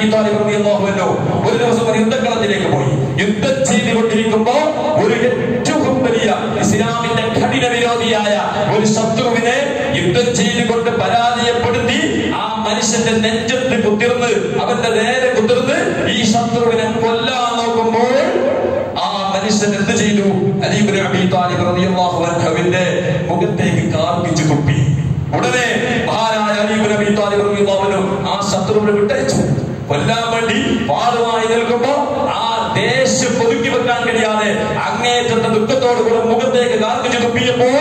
അബീ താലിബ് റളിയല്ലാഹു അൻഹു ഒരു ദിവസം ഒരു യുദ്ധക്കളത്തിലേക്ക് പോയി യുദ്ധം ചെയ്തുകൊണ്ടിരിക്കുമ്പോ ഒരു ഏറ്റവും വലിയ ഇസ്ലാമിന്റെ കഠിന വിരോധിയായ ഒരു ശത്രുവിനെ യുദ്ധം ചെയ്തുകൊണ്ട് പരാജയപ്പെടുത്തി ആ മനുഷ്യന്റെ നെഞ്ചത്ത് കുത്തിർന്ന് അവന്റെ നേരെ കുത്തിർന്ന് ഈ ശത്രുവിനെ കൊല്ലാൻ നോക്കുമ്പോൾ ആ മനുഷ്യൻ എന്ത് ചെയ്തു അലീബ് അബി താലിബ് റളിയല്ലാഹു അൻഹുവിന്റെ മുഖത്തേക്ക് കാർപ്പിച്ചു തുപ്പി ഉടനെ മഹാനായ അലീബ് നബി താലിബ് റളിയല്ലാഹു അൻഹു ആ ശത്രുവിനെ വിട്ടയച്ചു കൊല്ലാൻ വേണ്ടി വാളുമായി നിൽക്കുമ്പോ ആ ദേഷ്യം ഒതുക്കി വെക്കാൻ കഴിയാതെ അങ്ങേറ്റത്തെ ദുഃഖത്തോട് കൂടെ മുഖത്തേക്ക് കാർപ്പിച്ചു തുപ്പിയപ്പോൾ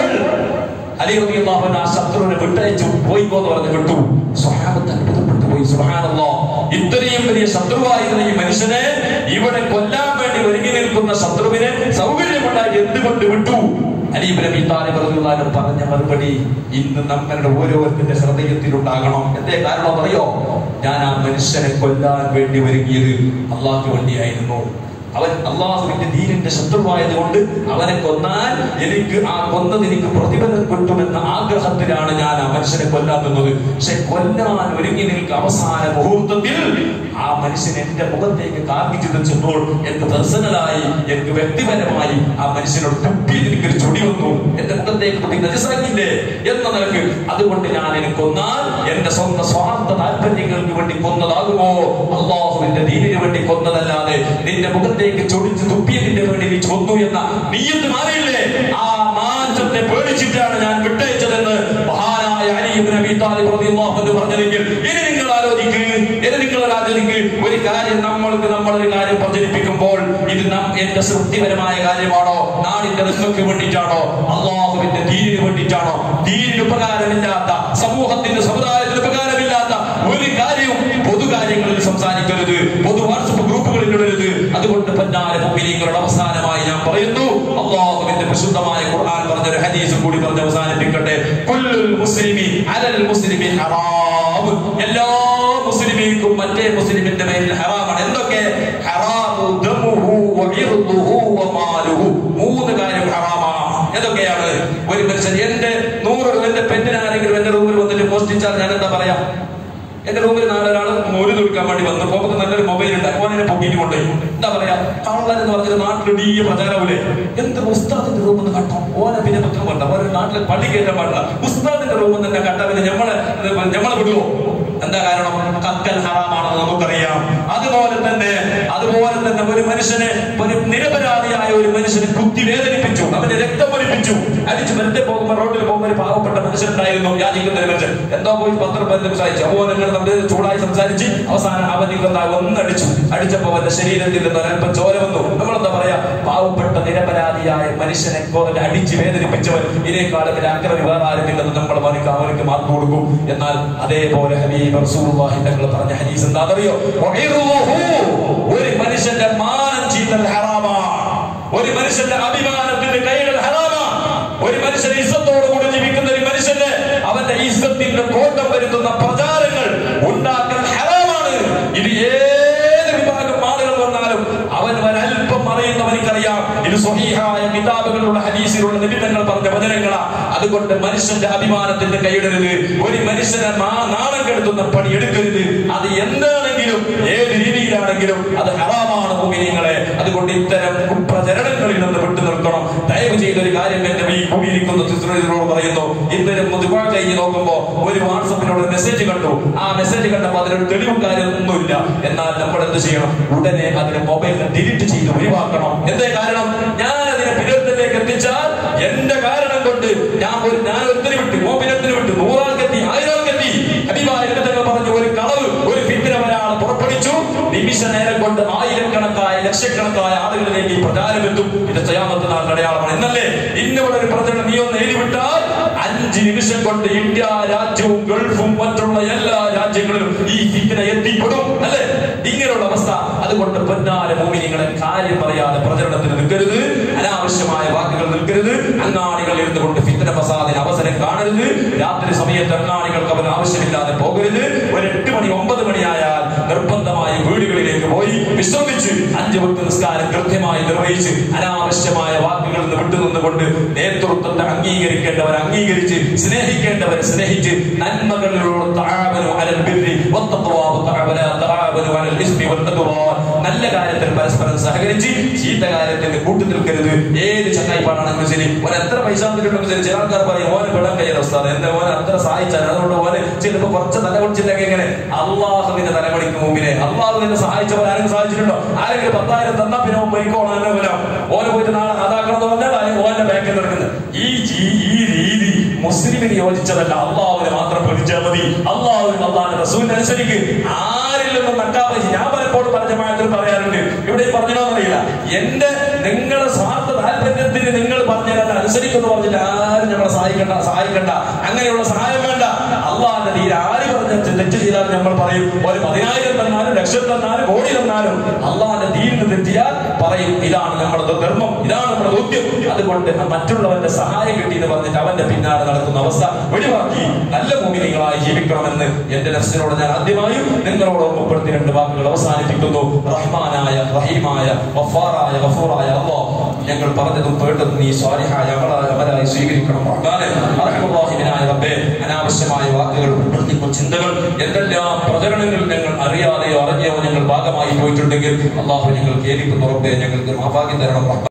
അലി റളിയല്ലാഹു അൻഹു ആ ശത്രുവിനെ വിട്ടയച്ചു പോയിക്കോ എന്ന് പറഞ്ഞ് വിട്ടു സ്വഹാബത്ത് അത്ഭുതപ്പെട്ടു പോയി സുബ്ഹാനല്ലാഹ് ഇത്രയും വലിയ ശത്രുവായിരുന്ന ഈ മനുഷ്യനെ ഇവിടെ കൊല്ലാൻ വേണ്ടി ഒരുങ്ങി നിൽക്കുന്ന ശത്രുവിനെ സൗകര്യമുണ്ടായി എന്തുകൊണ്ട് വിട്ടു അലീബ് നബി താലിബ് റളിയല്ലാഹു അൻഹു പറഞ്ഞ മറുപടി ഇന്ന് നമ്മളുടെ ഓരോരുത്തരുടെ ഹൃദയത്തിലുണ്ടാകണം എന്തേ കാരണം അറിയോ ഞാൻ ആ മനുഷ്യനെ കൊല്ലാൻ വേണ്ടി ഒരുങ്ങിയത് അള്ളാഹ്ക്ക് വേണ്ടിയായിരുന്നു അവൻ അള്ളാഹുവിന്റെ ദീനിന്റെ ശത്രുവായതുകൊണ്ട് അവനെ കൊന്നാൽ എനിക്ക് ആ കൊന്നത് എനിക്ക് പ്രതിഫലം കിട്ടുമെന്ന ആഗ്രഹത്തിലാണ് ഞാൻ ആ മനുഷ്യനെ കൊല്ലാൻ നിന്നത് പക്ഷെ കൊല്ലാൻ ഒരുങ്ങി നിൽക്കുക അവസാന മുഹൂർത്തത്തിൽ ആ മനുഷ്യൻ എന്റെ മുഖത്തേക്ക് കാർപ്പിച്ചു വെച്ചപ്പോൾ എനിക്ക് പേഴ്സണലായി എനിക്ക് വ്യക്തിപരമായി ആ മനുഷ്യനോട് തുപ്പി എനിക്കൊരു ചൊടി വന്നു എന്റെ മുഖത്തേക്ക് തുപ്പി നജസാക്കില്ലേ എന്ന നിലക്ക് അതുകൊണ്ട് ഞാൻ എനിക്ക് കൊന്നാൽ എന്റെ സ്വന്തം സ്വാർത്ഥ താല്പര്യങ്ങൾക്ക് വേണ്ടി കൊന്നതാകുമോ അള്ളാഹുവിന്റെ ദീനിന് വേണ്ടി കൊന്നതല്ലാതെ നിന്റെ മുഖത്തേക്ക് ചൊടിച്ച് തുപ്പിയതിന്റെ വേണ്ടി നീ ചൊന്നു എന്ന നീയത്ത് മാറിയില്ലേ ആ മാറ്റത്തെ പേടിച്ചിട്ടാണ് ഞാൻ വിട്ടയച്ചതെന്ന് മഹാനായ അലി ഇബ്നു അബീ താലിബ് റളിയല്ലാഹു അൻഹു പറഞ്ഞതെങ്കിൽ ഇനി നിങ്ങൾ ആലോചിക്ക് ഇനി നിങ്ങൾ ആലോചിക്ക് ഒരു കാര്യം നമ്മൾക്ക് നമ്മൾ ഒരു കാര്യം പ്രചരിപ്പിക്കുമ്പോൾ ഇത് നാം എന്റെ സൃഷ്ടിപരമായ കാര്യമാണോ നാടിന്റെ നിങ്ങൾക്ക് വേണ്ടിയിട്ടാണോ അള്ളാഹുവിന്റെ ദീനിന് വേണ്ടിയിട്ടാണോ ദീനിന് ഉപകാരമില്ലാത്ത സമൂഹത്തിന്റെ സമുദായത്തിന് ഉപകാരമില്ലാത്ത ഒരു കാര്യവും പൊതുകാര്യങ്ങളിൽ സംസാരിക്കരുത് പൊതു വാട്സപ്പ് ഗ്രൂപ്പുകളിൽ ഇടരുത് അതുകൊണ്ട് പന്നാല മുമ്പിലിങ്ങളുടെ അവസാനമായി ഞാൻ പറയുന്നു അള്ളാഹുവിന്റെ പ്രശുദ്ധമായ ഖുർആൻ പറഞ്ഞ ഒരു ഹദീസും കൂടി പറഞ്ഞ് അവസാനിപ്പിക്കട്ടെ കുല്ലുൽ മുസ്ലിമി അലൽ മുസ്ലിമി ഹറാം എല്ലാ മുസ്ലിമീക്കും മറ്റേ മുസ്ലിമിന്റെ മേലിൽ ഹറാമാണ് എന്തൊക്കെ ഹറാമു ദമുഹു വഇർദുഹു വമാലുഹു മൂന്ന് കാര്യം ഹറാമാണ് എന്തൊക്കെയാണ് ഒരു മനുഷ്യൻ എന്റെ നൂറ് രൂപ എന്റെ പെണ്ണിന് ആരെങ്കിലും എന്റെ റൂമിൽ വന്നിട്ട് മോഷ്ടിച്ചാൽ ഞാൻ എന്താ പറയാ എന്റെ റൂമിൽ നാളെ ഒരാൾ മോര് തുറക്കാൻ വേണ്ടി വന്നു പോകുമ്പോൾ നല്ലൊരു മൊബൈൽ ഉണ്ട് ഓനെ പൊക്കിയിട്ട് കൊണ്ടുപോയി എന്താ പറയാ കള്ളൻ എന്ന് പറഞ്ഞൊരു നാട്ടിൽ ഡി പ്രചാരമില്ലേ എന്ത് ഉസ്താദിന്റെ റൂമിൽ നിന്ന് കട്ടോ ഓനെ പിന്നെ പത്രം വേണ്ട ഓരോ നാട്ടിലെ പള്ളി കയറ്റാൻ പാടില്ല ഉസ്താദിന്റെ റൂമിൽ തന്നെ കണ്ട പിന്നെ ഞമ്മളെ ഞമ്മളെ വിടുവോ എന്താ കാരണം കക്കൽ ഹറാമാണെന്ന് നമുക്കറിയാം അതുപോലെ തന്നെ അതുപോലെ തന്നെ ഒരു മനുഷ്യനെ ഒരു നിരപരാധിയായ ഒരു മനുഷ്യനെ കുത്തി വേദനിപ്പിച്ചു അവന്റെ രക്തം ഒലിപ്പിച്ചു അടിച്ചു വെറുതെ പോകുമ്പോൾ റോഡിൽ പോകുമ്പോൾ ഒരു പാവപ്പെട്ട മനുഷ്യനുണ്ടായിരുന്നു യാചിക്കുന്ന ഒരു മനുഷ്യൻ എന്തോ പോയി പത്രം ബന്ധം സംസാരിച്ചു അപ്പോൾ നിങ്ങൾ നമ്മുടെ ചൂടായി സംസാരിച്ച് അവസാനം അവൻ നിങ്ങൾ ഒന്നടിച്ചു അടിച്ചപ്പോ അവന്റെ ശരീരത്തിൽ നിന്ന് ഒരല്പം ചോര വന്നു നമ്മളെന്താ പറയാ പാവപ്പെട്ട നിരപരാധിയായ മനുഷ്യനെ കൊ- അടിച്ച് വേദനിപ്പിച്ചവൻ ഇതിനേക്കാളും ഒരു അക്രമി വേറെ ആരുമില്ലെന്ന് നമ്മൾ അവർക്ക് അവർക്ക് മാർക്ക് കൊടുക്കും എന്നാൽ അതേപോലെ ഹബീബ് റസൂലുള്ളാഹി തങ്ങൾ പറഞ്ഞ ഹദീസ് എന്താ അറിയോ ഒരു മനുഷ്യന്റെ മാനം ചീത്തൽ ഹറാമാണ് ഒരു മനുഷ്യന്റെ അഭിമാനത്തിന്റെ കൈകൾ ഹറാമാണ് ഒരു മനുഷ്യൻ ഇസ്സത്തോടുകൂടി ജീവിക്കുന്ന ഒരു മനുഷ്യന് അവന്റെ ഇസ്സത്തിന്റെ കോട്ടം വരുത്തുന്ന പ്രചാരങ്ങൾ ഉണ്ടാക്കൽ ഹറാമാണ് ഇത് ഏത് വിഭാഗം ആളുകൾ വന്നാലും അവൻ ഒരല്പം അറിയുന്നവനിക്കറിയാം ഇത് സ്വഹീഹായ കിതാബുകളുള്ള ഹദീസിലുള്ള നിബിധങ്ങൾ പറഞ്ഞ വചനങ്ങളാ അതുകൊണ്ട് മനുഷ്യന്റെ അഭിമാനത്തിന്റെ കൈയിടരുത് ഒരു മനുഷ്യനെ മാ- നാണം കെടുത്തുന്ന പണി എടുക്കരുത് അത് എന്താണെങ്കിലും ഏത് രീതിയിലാണെങ്കിലും അത് ഹറാമാണ് ഭൂമിനിങ്ങളെ അതുകൊണ്ട് ഇത്തരം കുപ്രചരണങ്ങളിൽ നിന്ന് വിട്ടു നിൽക്കണം ദയവ് ചെയ്ത ഒരു കാര്യം എന്റെ ഈ ഭൂമിയിരിക്കുന്ന സിസ്റ്ററോട് പറയുന്നു ഇത്തരം മുതുവാ കഴിഞ്ഞ് നോക്കുമ്പോ ഒരു വാട്സപ്പിനോട് മെസ്സേജ് കണ്ടു ആ മെസ്സേജ് കണ്ടപ്പോൾ അതിനൊരു തെളിവും കാര്യമൊന്നുമില്ല എന്നാൽ നമ്മൾ എന്ത് ചെയ്യണം ഉടനെ അതിനെ മൊബൈലിനെ ഡിലീറ്റ് ചെയ്ത് ഒഴിവാക്കണം എന്തേ കാരണം ഞാൻ അതിനെ പിന്നത്തിലേക്ക് എത്തിച്ചാൽ എന്റെ കാരണം കൊണ്ട് ഞാൻ ഒരു ഞാൻ ഒരുത്തിന് വിട്ട് മോപിനത്തിന് വിട്ട് നൂറാൾക്കെത്തി ആയിരാൾക്കെത്തി ഹബീബായ തങ്ങൾ പറഞ്ഞു ഒരു കളവ് ഒരു ഫിത്തിന ഒരാൾ പുറപ്പെടുവിച്ചു നിമിഷ നേരം കൊണ്ട് ആയിരക്കണക്കായ ലക്ഷക്കണക്കായ ആളുകളിലേക്ക് ഈ പ്രചാരം എത്തും ഇത് ചെയ്യാമത്തെ നാൾ അടയാളമാണ് എന്നല്ലേ ഇന്നിവിടെ ഒരു പ്രചരണം നീ ഒന്ന് എഴുതി വിട്ടാൽ അഞ്ച് നിമിഷം കൊണ്ട് ഇന്ത്യ രാജ്യവും ഗൾഫും മറ്റുള്ള എല്ലാ രാജ്യങ്ങളിലും ഈ ഫിത്തിന എത്തിപ്പെടും അല്ലേ ഇങ്ങനെയുള്ള അവസ്ഥ അതുകൊണ്ട് പൊന്നാല ഭൂമി നിങ്ങളെ കാര്യം പറയാതെ പ്രചരണത്തിന് നിൽക്കരുത് അനാവശ്യമായ വാക്കുകൾ നിൽക്കരുത് അങ്ങാടികൾ ഇരുന്നുകൊണ്ട് ഫിത്തന ഫസാദിന് അവസരം കാണരുത് രാത്രി സമയത്ത് അങ്ങാടികൾക്ക് അവൻ ആവശ്യമില്ലാതെ പോകരുത് ഒരു എട്ട് മണി ഒമ്പത് മണിയായാൽ നിർബന്ധമായി വീടുകളിലേക്ക് പോയി വിശ്രമിച്ച് അഞ്ച് ഭക്തി നിസ്കാരം കൃത്യമായി നിർവഹിച്ച് അനാവശ്യമായ വാക്കുകളിൽ നിന്ന് വിട്ടുനിന്നുകൊണ്ട് നേതൃത്വത്തെ അംഗീകരിക്കേണ്ടവർ അംഗീകരിച്ച് സ്നേഹിക്കേണ്ടവർ സ്നേഹിച്ച് നന്മകളിലൂടെ തആവനു അലൽ ബിർരി വത്തഖ്വാ വതഅവല തആവനു അലൽ പരസ്പരം സഹകരിച്ച് ചീത്ത കാര്യത്തിന് കൂട്ടു നിൽക്കരുത് ഏത് ചങ്ങായിപ്പാടാണെങ്കിലും ശരി ഓൻ എത്ര പൈസ തന്നിട്ടുണ്ടെങ്കിലും ശരി ചില ആൾക്കാർ പറയും ഓന് പെടാൻ കഴിയാൻ അവസ്ഥ എന്റെ ഓൻ അത്ര സഹായിച്ചാൽ അതുകൊണ്ട് ഓന് ചിലപ്പോ കുറച്ച് തല കുടിച്ചിട്ടൊക്കെ എങ്ങനെ അള്ളാഹുവിന്റെ തലമുടിക്ക് മുമ്പിനെ അള്ളാഹുവിനെ സഹായിച്ചവർ ആരെങ്കിലും സഹായിച്ചിട്ടുണ്ടോ ആരെങ്കിലും പത്തായിരം തന്നാ പിന്നെ ഓൻ പോയിക്കോളാം എന്നെ വരാം ഓന് പോയിട്ട് നാളെ അതാക്കണം എന്ന് പറഞ്ഞാൽ ആ ഓന്റെ ബാക്കിൽ നടക്കുന്നത് ഈ ജീ- ഈ രീതി മുസ്ലിമിന് യോജിച്ചതല്ല അള്ളാഹുവിനെ മാത്രം പഠിച്ചാൽ മതി അള്ളാഹുവിന് അള്ളാഹിന്റെ റസൂലിനെ അനുസരിക്ക് ആരിൽ നിന്നും നട്ടാ ഞാൻ പലപ്പോഴും പറഞ്ഞ മായത്തിൽ പറയാറുണ്ട് ഇവിടെ പറഞ്ഞോന്നറിയില്ല എന്റെ നിങ്ങളെ സ്വാർത്ഥ താല്പര്യത്തിന് നിങ്ങൾ പറഞ്ഞാൽ അനുസരിക്കുന്നു പറഞ്ഞിട്ട് ആരും ഞങ്ങളെ സഹായിക്കണ്ട സഹായിക്കണ്ട അങ്ങനെയുള്ള സഹായം വേണ്ട അള്ളാഹിന്റെ തീരെ ആര് പറഞ്ഞ തെറ്റ് ചെയ്താൽ നമ്മൾ പറയും ഒരു പതിനായിരം തന്നാലും ലക്ഷം തന്നാലും കോടി തന്നാലും അള്ളാഹിന്റെ തീരിന് തെറ്റിയാൽ പറയും ഇതാണ് നമ്മുടെ ധർമ്മം ഇതാണ് നമ്മുടെ ദൗത്യം അതുകൊണ്ട് മറ്റുള്ളവന്റെ സഹായം കിട്ടി എന്ന് പറഞ്ഞിട്ട് അവന്റെ പിന്നാലെ നടക്കുന്ന അവസ്ഥ ഒഴിവാക്കി നല്ല ഭൂമിനികളായി ജീവിക്കണമെന്ന് എന്റെ നഫ്സിനോട് ഞാൻ ആദ്യമായും നിങ്ങളോട് ഓർമ്മപ്പെടുത്തി രണ്ട് വാക്കുകൾ അവസാനിപ്പിക്കുന്നു റഹ്മാനായ റഹീമായ വഫാറായ ഗഫൂറായ അല്ലാഹ് ഞങ്ങൾ പറഞ്ഞതും കേട്ടതും നീ സ്വാലിഹായ അമലായ അമലായി സ്വീകരിക്കണം റഹ്മാനെ അർഹമുറാഹിമിനായ റബ്ബേ അനാവശ്യമായ വാക്കുകൾ പ്രവർത്തിക്കുന്ന ചിന്തകൾ എന്തെല്ലാം പ്രചരണങ്ങൾ ഞങ്ങൾ അറിയാതെയോ അറിഞ്ഞോ ഞങ്ങൾ ഭാഗമായി പോയിട്ടുണ്ടെങ്കിൽ അള്ളാഹു ഞങ്ങൾ കേൾക്കുന്ന റബ്ബേ ഞങ്ങൾക്ക് മാഫാക്കി തരണം റഹ്മാൻ